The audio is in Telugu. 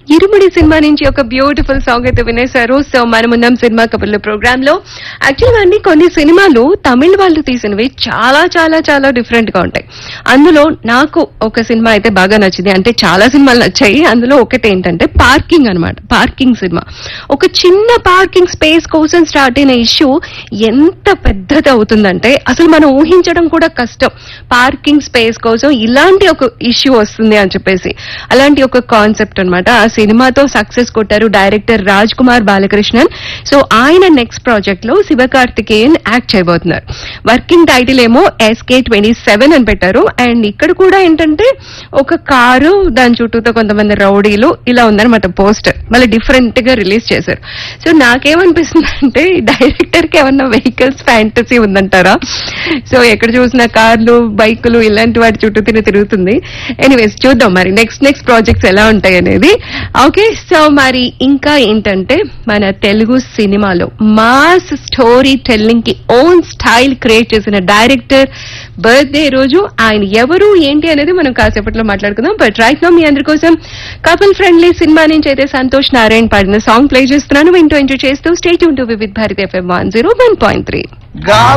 ఇరుముడి సినిమా నుంచి ఒక బ్యూటిఫుల్ సాంగ్ అయితే వినేశారు సో మన ముందం సినిమా కబుర్ల ప్రోగ్రామ్ లో యాక్చువల్గా అండి కొన్ని సినిమాలు తమిళ వాళ్ళు తీసినవి చాలా చాలా చాలా డిఫరెంట్ గా ఉంటాయి అందులో నాకు ఒక సినిమా అయితే బాగా నచ్చింది అంటే చాలా సినిమాలు నచ్చాయి అందులో ఒకటి ఏంటంటే పార్కింగ్ అన్నమాట పార్కింగ్ సినిమా ఒక చిన్న పార్కింగ్ స్పేస్ కోసం స్టార్ట్ అయిన ఇష్యూ ఎంత పెద్దది అవుతుందంటే అసలు మనం ఊహించడం కూడా కష్టం పార్కింగ్ స్పేస్ కోసం ఇలాంటి ఒక ఇష్యూ వస్తుంది అని చెప్పేసి అలాంటి ఒక కాన్సెప్ట్ అన్నమాట ఆ సినిమాతో సక్సెస్ కొట్టారు డైరెక్టర్ రాజ్ కుమార్ బాలకృష్ణన్ సో ఆయన నెక్స్ట్ ప్రాజెక్ట్ లో శివకార్తికేయన్ యాక్ట్ చేయబోతున్నారు వర్కింగ్ టైటిల్ ఏమో ఎస్కే ట్వంటీ సెవెన్ అని పెట్టారు అండ్ ఇక్కడ కూడా ఏంటంటే ఒక కారు దాని చుట్టూతో కొంతమంది రౌడీలు ఇలా ఉందన్నమాట పోస్టర్ మళ్ళీ డిఫరెంట్ గా రిలీజ్ చేశారు సో నాకేమనిపిస్తుంది అంటే డైరెక్టర్ కి ఏమన్నా వెహికల్స్ ఫ్యాంటసీ ఉందంటారా సో ఎక్కడ చూసినా కార్లు బైకులు ఇలాంటి వాటి చుట్టూ తిరిగి తిరుగుతుంది ఎనీవేస్ చూద్దాం మరి నెక్స్ట్ నెక్స్ట్ ప్రాజెక్ట్స్ ఎలా ఉంటాయి అనేది ఓకే సో మరి ఇంకా ఏంటంటే మన తెలుగు సినిమాలో మాస్ స్టోరీ టెల్లింగ్ కి ఓన్ స్టైల్ క్రియేట్ చేసిన డైరెక్టర్ బర్త్డే రోజు ఆయన ఎవరు ఏంటి అనేది మనం కాసేపట్లో మాట్లాడుకుందాం బట్ రైట్ నో మీ అందరి కోసం కపుల్ ఫ్రెండ్లీ సినిమా నుంచి అయితే సంతోష్ నారాయణ పాడిన సాంగ్ ప్లే చేస్తున్నాను వింటూ ఎంజాయ్ చేస్తూ state to Vividh Bharat FM one zero one point three